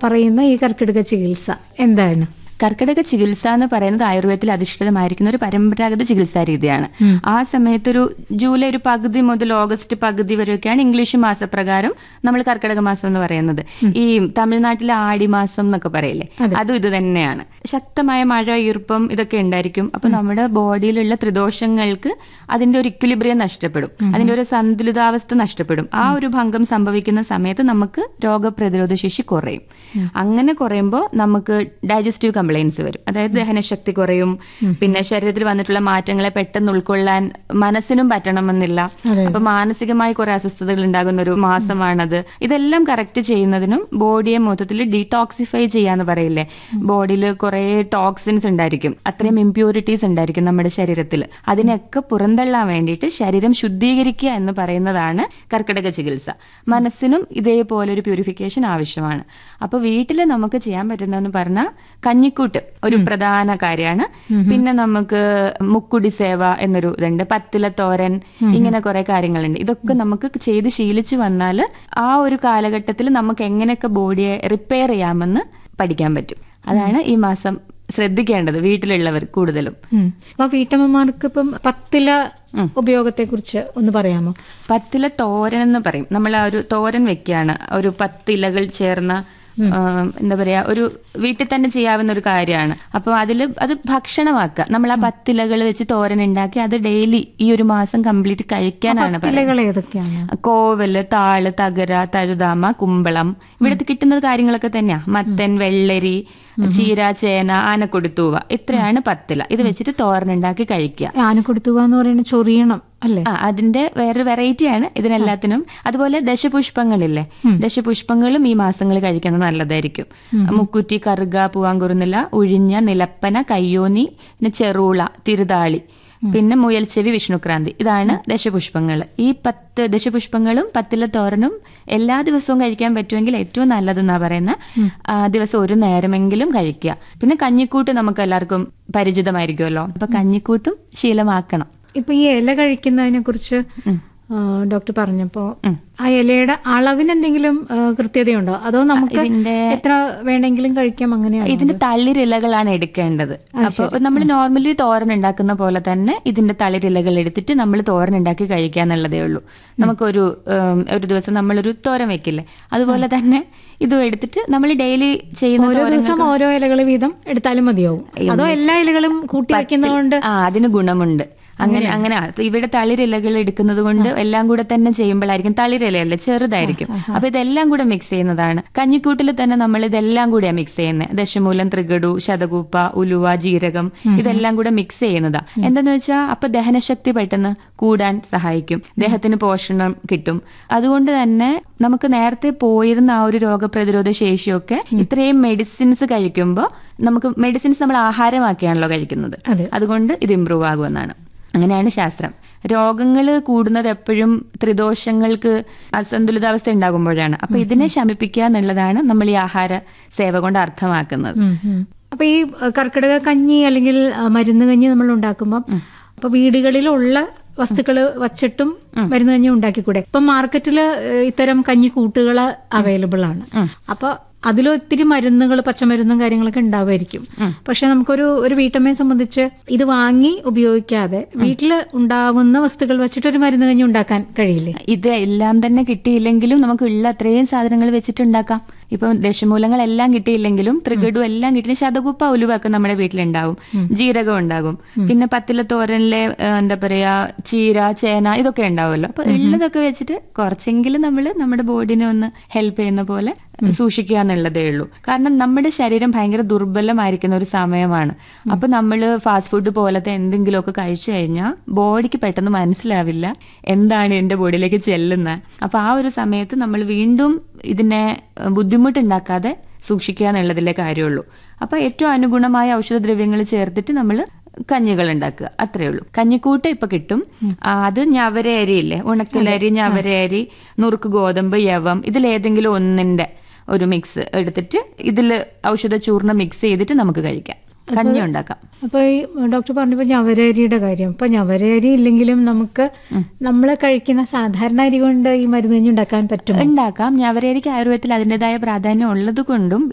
പറയുന്ന ഈ കർക്കിടക ചികിത്സ എന്താണ് കർക്കിടക ചികിത്സ എന്ന് പറയുന്നത് ആയുർവേദത്തിൽ അധിഷ്ഠിതമായിരിക്കുന്ന ഒരു പരമ്പരാഗത ചികിത്സാ രീതിയാണ് ആ സമയത്ത് ഒരു ജൂലൈ ഒരു പകുതി മുതൽ ഓഗസ്റ്റ് പകുതി വരെയൊക്കെയാണ് ഇംഗ്ലീഷ് മാസപ്രകാരം നമ്മൾ കർക്കിടക മാസം എന്ന് പറയുന്നത് ഈ തമിഴ്നാട്ടിലെ ആടി മാസം എന്നൊക്കെ പറയില്ലേ അതും ഇത് തന്നെയാണ് ശക്തമായ മഴ ഈർപ്പം ഇതൊക്കെ ഉണ്ടായിരിക്കും അപ്പൊ നമ്മുടെ ബോഡിയിലുള്ള ത്രിദോഷങ്ങൾക്ക് അതിന്റെ ഒരു ഇക്വിലിബ്രിയം നഷ്ടപ്പെടും അതിന്റെ ഒരു സന്തുലിതാവസ്ഥ നഷ്ടപ്പെടും ആ ഒരു ഭംഗം സംഭവിക്കുന്ന സമയത്ത് നമുക്ക് രോഗപ്രതിരോധ ശേഷി കുറയും അങ്ങനെ കുറയുമ്പോൾ നമുക്ക് ഡൈജസ്റ്റീവ് കംപ്ലൈൻസ് വരും അതായത് ദഹനശക്തി കുറയും പിന്നെ ശരീരത്തിൽ വന്നിട്ടുള്ള മാറ്റങ്ങളെ പെട്ടെന്ന് ഉൾക്കൊള്ളാൻ മനസ്സിനും പറ്റണമെന്നില്ല അപ്പൊ മാനസികമായി കുറെ അസ്വസ്ഥതകൾ ഉണ്ടാകുന്ന ഒരു മാസമാണത് ഇതെല്ലാം കറക്റ്റ് ചെയ്യുന്നതിനും ബോഡിയെ മൊത്തത്തിൽ ഡീടോക്സിഫൈ ചെയ്യാന്ന് പറയില്ലേ ബോഡിയിൽ കുറെ ടോക്സിൻസ് ഉണ്ടായിരിക്കും അത്രയും ഇമ്പ്യൂരിറ്റീസ് ഉണ്ടായിരിക്കും നമ്മുടെ ശരീരത്തിൽ അതിനൊക്കെ പുറന്തള്ളാൻ വേണ്ടിയിട്ട് ശരീരം ശുദ്ധീകരിക്കുക എന്ന് പറയുന്നതാണ് കർക്കിടക ചികിത്സ മനസ്സിനും ഇതേപോലെ ഒരു പ്യൂരിഫിക്കേഷൻ ആവശ്യമാണ് അപ്പൊ വീട്ടിൽ നമുക്ക് ചെയ്യാൻ പറ്റുന്നതെന്ന് പറഞ്ഞാൽ കഞ്ഞിക്കൂട്ട് ഒരു പ്രധാന കാര്യമാണ് പിന്നെ നമുക്ക് മുക്കുടി സേവ എന്നൊരു ഇതുണ്ട് പത്തില തോരൻ ഇങ്ങനെ കുറെ കാര്യങ്ങളുണ്ട് ഇതൊക്കെ നമുക്ക് ചെയ്ത് ശീലിച്ചു വന്നാൽ ആ ഒരു കാലഘട്ടത്തിൽ നമുക്ക് എങ്ങനെയൊക്കെ ബോഡിയെ റിപ്പയർ ചെയ്യാമെന്ന് പഠിക്കാൻ പറ്റും അതാണ് ഈ മാസം ശ്രദ്ധിക്കേണ്ടത് വീട്ടിലുള്ളവർ കൂടുതലും ഉം. അപ്പൊ വീട്ടമ്മമാർക്ക് ഇപ്പം പത്തില ഉപയോഗത്തെ കുറിച്ച് ഒന്ന് പറയാമോ പത്തില തോരൻ എന്ന് പറയും നമ്മൾ ആ ഒരു തോരൻ വെക്കുകയാണ് ഒരു പത്തിലകൾ ചേർന്ന ആ, എന്താ പറയാ ഒരു വീട്ടിൽ തന്നെ ചെയ്യാവുന്ന ഒരു കാര്യമാണ് അപ്പോൾ അതിൽ അത് ഭക്ഷണമാക്കുക നമ്മൾ ആ പത്തിലകൾ വെച്ച് തോരൻ ഉണ്ടാക്കി അത് ഡെയിലി ഈ ഒരു മാസം കംപ്ലീറ്റ് കഴിക്കാനാണ് പറയുന്നത് ഇലകൾ ഏതൊക്കെയാണ് കോവല് താള് തകര തഴുതാമ കുമ്പളം ഇവിടുത്തെ കിട്ടുന്നത് കാര്യങ്ങളൊക്കെ തന്നെയാ മത്തൻ വെള്ളരി ചീര ചേന ആനക്കൊടുത്തൂവ ഇത്രയാണ് പത്തില ഇത് വെച്ചിട്ട് തോരനുണ്ടാക്കി കഴിക്കുക ആനക്കൊടുത്തുക എന്ന് പറയുന്നത് ചൊറിയണം അല്ലേ ആ അതിന്റെ വേറൊരു വെറൈറ്റിയാണ് ഇതിനെല്ലാത്തിനും അതുപോലെ ദശപുഷ്പങ്ങളില്ലേ ദശപുഷ്പങ്ങളും ഈ മാസങ്ങളിൽ കഴിക്കുന്നത് നല്ലതായിരിക്കും മുക്കുറ്റി കറുക പൂവാങ്കുറുന്നില ഉഴിഞ്ഞ നിലപ്പന കയ്യോന്നി പിന്നെ ചെറുള തിരുതാളി പിന്നെ മുയൽച്ചെവി വിഷ്ണുക്രാന്തി ഇതാണ് ദശപുഷ്പങ്ങൾ ഈ പത്ത് ദശപുഷ്പങ്ങളും പത്തില തോരനും എല്ലാ ദിവസവും കഴിക്കാൻ പറ്റുമെങ്കിൽ ഏറ്റവും നല്ലതെന്നാ പറയുന്ന ആ, ദിവസം ഒരു നേരമെങ്കിലും കഴിക്കുക പിന്നെ കഞ്ഞിക്കൂട്ട് നമുക്ക് എല്ലാവർക്കും പരിചിതമായിരിക്കുമല്ലോ അപ്പൊ കഞ്ഞിക്കൂട്ടും ശീലമാക്കണം ഇപ്പൊ ഈ ഇല കഴിക്കുന്നതിനെ കുറിച്ച് ഡോക്ടർ പറഞ്ഞപ്പോ ആ ഇലയുടെ അളവിന് എന്തെങ്കിലും ആ, കൃത്യതയുണ്ടോ അതോ നമുക്ക് ഇതിന്റെ- എത്ര വേണമെങ്കിലും കഴിക്കാം അങ്ങനെയാണോ ഇതിന്റെ തളിരിലകളാണ് എടുക്കേണ്ടത് അപ്പൊ നമ്മൾ നോർമലി തോരൻ ഉണ്ടാക്കുന്ന പോലെ തന്നെ ഇതിന്റെ തളിരിലകൾ എടുത്തിട്ട് നമ്മൾ തോരൻ ഉണ്ടാക്കി കഴിക്കുക എന്നുള്ളതേ ഉള്ളൂ നമുക്കൊരു ഉം, ഒരു ദിവസം നമ്മളൊരു തോരൻ വെക്കില്ലേ അതുപോലെ തന്നെ ഇതും എടുത്തിട്ട് നമ്മൾ ഡെയിലി ചെയ്യുന്ന ഓരോ തോരൻ ദിവസം ഓരോ ഇലകൾ വീതം എടുത്താലും മതിയാവും അതോ എല്ലാ ഇലകളും കൂട്ടി വെക്കുന്നതുകൊണ്ട് ആ അതിന് ഗുണമുണ്ട് അങ്ങനെ അങ്ങനെ അപ്പൊ ഇവിടെ തളിരിലകൾ എടുക്കുന്നത് കൊണ്ട് എല്ലാം കൂടെ തന്നെ ചെയ്യുമ്പോഴായിരിക്കും തളിരിലയല്ലേ ചെറുതായിരിക്കും അപ്പൊ ഇതെല്ലാം കൂടെ മിക്സ് ചെയ്യുന്നതാണ് കഞ്ഞിക്കൂട്ടിൽ തന്നെ നമ്മൾ ഇതെല്ലാം കൂടെയാണ് മിക്സ് ചെയ്യുന്നത് ദശമൂലം ത്രികടു ശതകൂപ്പ ഉലുവ ജീരകം ഇതെല്ലാം കൂടെ മിക്സ് ചെയ്യുന്നതാ എന്താന്ന് വെച്ചാൽ അപ്പൊ ദഹനശക്തി പെട്ടെന്ന് കൂടാൻ സഹായിക്കും ദേഹത്തിന് പോഷണം കിട്ടും അതുകൊണ്ട് തന്നെ നമുക്ക് നേരത്തെ പോയിരുന്ന ആ ഒരു രോഗപ്രതിരോധ ശേഷിയൊക്കെ ഇത്രയും മെഡിസിൻസ് കഴിക്കുമ്പോൾ നമുക്ക് മെഡിസിൻസ് നമ്മൾ ആഹാരമാക്കിയാണല്ലോ കഴിക്കുന്നത് അതെ. അതുകൊണ്ട് ഇത് ഇമ്പ്രൂവ് ആകുമെന്നാണ് അങ്ങനെയാണ് ശാസ്ത്രം രോഗങ്ങൾ കൂടുന്നത് എപ്പോഴും ത്രിദോഷങ്ങൾക്ക് അസന്തുലിതാവസ്ഥ ഉണ്ടാകുമ്പോഴാണ് അപ്പൊ ഇതിനെ ശമിപ്പിക്കുക എന്നുള്ളതാണ് നമ്മൾ ഈ ആഹാര സേവ കൊണ്ട് അർത്ഥമാക്കുന്നത് ഉം, ഉം. അപ്പൊ ഈ അഹ്, കർക്കിടക കഞ്ഞി അല്ലെങ്കിൽ അഹ്, മരുന്ന് കഞ്ഞി നമ്മൾ ഉണ്ടാക്കുമ്പോൾ അപ്പൊ വീടുകളിലുള്ള വസ്തുക്കൾ വച്ചിട്ടും മരുന്ന് കഞ്ഞി ഉണ്ടാക്കിക്കൂടെ ഇപ്പൊ മാർക്കറ്റില് ഏഹ്, ഇത്തരം കഞ്ഞി കൂട്ടുകൾ അവൈലബിൾ ആണ് അപ്പൊ അതിൽ ഒത്തിരി മരുന്നുകൾ പച്ചമരുന്നും കാര്യങ്ങളൊക്കെ ഉണ്ടാവുമായിരിക്കും പക്ഷെ നമുക്കൊരു ഒരു വീട്ടമ്മയെ സംബന്ധിച്ച് ഇത് വാങ്ങി ഉപയോഗിക്കാതെ വീട്ടിൽ ഉണ്ടാവുന്ന വസ്തുക്കൾ വെച്ചിട്ട് ഒരു മരുന്ന് കഞ്ഞി ഉണ്ടാക്കാൻ കഴിയില്ലേ ഇത് എല്ലാം തന്നെ കിട്ടിയില്ലെങ്കിലും നമുക്ക് ഉള്ള അത്രയും സാധനങ്ങൾ വെച്ചിട്ടുണ്ടാക്കാം ഇപ്പൊ ദശമൂലങ്ങളെല്ലാം കിട്ടിയില്ലെങ്കിലും ത്രികടു എല്ലാം കിട്ടിയ ശതകുപ്പ ഉലുവൊക്കെ നമ്മുടെ വീട്ടിലുണ്ടാവും ജീരകം ഉണ്ടാകും പിന്നെ പത്തില തോരനിലെ ഏ, എന്താ പറയാ ചീര ചേന ഇതൊക്കെ ഉണ്ടാവുമല്ലോ അപ്പൊ ഉള്ളതൊക്കെ വെച്ചിട്ട് കുറച്ചെങ്കിലും നമ്മൾ നമ്മുടെ ബോഡിനെ ഒന്ന് ഹെൽപ്പ് ചെയ്യുന്ന പോലെ സൂക്ഷിക്കുക എന്നുള്ളതേ ഉള്ളൂ കാരണം നമ്മുടെ ശരീരം ഭയങ്കര ദുർബലമായിരിക്കുന്ന ഒരു സമയമാണ് അപ്പൊ നമ്മൾ ഫാസ്റ്റ് ഫുഡ് പോലത്തെ എന്തെങ്കിലുമൊക്കെ കഴിച്ചു കഴിഞ്ഞാൽ ബോഡിക്ക് പെട്ടെന്ന് മനസ്സിലാവില്ല എന്താണ് എന്റെ ബോഡിയിലേക്ക് ചെല്ലുന്നത് അപ്പൊ ആ ഒരു സമയത്ത് നമ്മൾ വീണ്ടും ഇതിനെ ഏഹ്, ബുദ്ധിമുട്ടുണ്ടാക്കാതെ സൂക്ഷിക്കുക എന്നുള്ളതിലെ കാര്യമുള്ളൂ അപ്പൊ ഏറ്റവും അനുഗുണമായ ഔഷധദ്രവ്യങ്ങൾ ചേർത്തിട്ട് നമ്മൾ കഞ്ഞികൾ ഉണ്ടാക്കുക അത്രേ ഉള്ളൂ കഞ്ഞിക്കൂട്ട് ഇപ്പൊ കിട്ടും ആ, അത് ഞവര അരിയില്ലേ ഉണക്കലരി ഞവര അരി നുറുക്ക് ഗോതമ്പ് യവം ഇതിലേതെങ്കിലും ഒന്നിന്റെ ഒരു മിക്സ് എടുത്തിട്ട് ഇതിൽ ഔഷധ ചൂർണ്ണം മിക്സ് ചെയ്തിട്ട് നമുക്ക് കഴിക്കാം കഞ്ഞി ഉണ്ടാക്കാം അപ്പൊ ഈ ഡോക്ടർ പറഞ്ഞപ്പോ ഞവരരിയുടെ കാര്യം അപ്പൊ ഞവരരി ഇല്ലെങ്കിലും നമുക്ക് നമ്മൾ കഴിക്കുന്ന സാധാരണ അരി കൊണ്ട് ഈ മരുന്ന് കഞ്ഞി ഉണ്ടാക്കാൻ പറ്റും ഉണ്ടാക്കാം ഞവരരിക്ക് ആയുർവേദത്തിൽ അതിൻ്റെതായ പ്രാധാന്യം ഉള്ളത് കൊണ്ടും